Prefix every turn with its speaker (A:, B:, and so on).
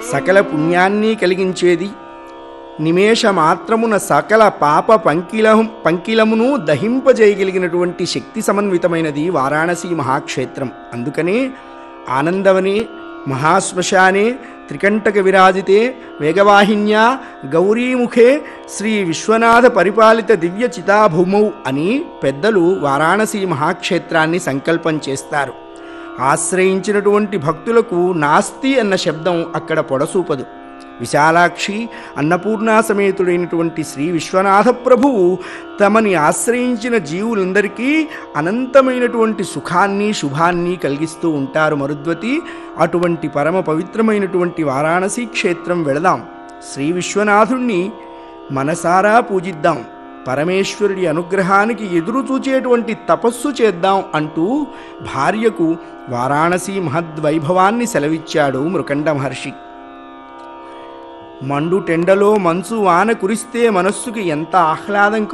A: సకల పుణ్యాన్ని కలిగించేది నిమేష మాత్రమున సకల పాప పంకిల పంకిలమును దహింపజేయగలిగినటువంటి శక్తి సమన్వితమైనది వారాణసి మహాక్షేత్రం అందుకనే ఆనందవనే మహాశ్మశానే త్రికంటక విరాజితే వేగవాహిన్యా గౌరీముఖే శ్రీ విశ్వనాథ పరిపాలిత దివ్య చితాభూమౌ అని పెద్దలు వారాణసి మహాక్షేత్రాన్ని సంకల్పం చేస్తారు ఆశ్రయించినటువంటి భక్తులకు నాస్తి అన్న శబ్దం అక్కడ పొడసూపదు విశాలాక్షి అన్నపూర్ణా సమేతుడైనటువంటి శ్రీ విశ్వనాథ ప్రభువు తమని ఆశ్రయించిన జీవులందరికీ అనంతమైనటువంటి సుఖాన్ని శుభాన్ని కలిగిస్తూ ఉంటారు మరుద్వతి అటువంటి పరమ పవిత్రమైనటువంటి వారాణసి క్షేత్రం వెళదాం శ్రీ విశ్వనాథుణ్ణి మనసారా పూజిద్దాం పరమేశ్వరుడి అనుగ్రహానికి ఎదురు చూచేటువంటి తపస్సు చేద్దాం అంటూ భార్యకు వారాణసి మహద్వైభవాన్ని సెలవిచ్చాడు మృకండ మహర్షి మండు టెండలో మంచు వాన కురిస్తే మనస్సుకి ఎంత ఆహ్లాదం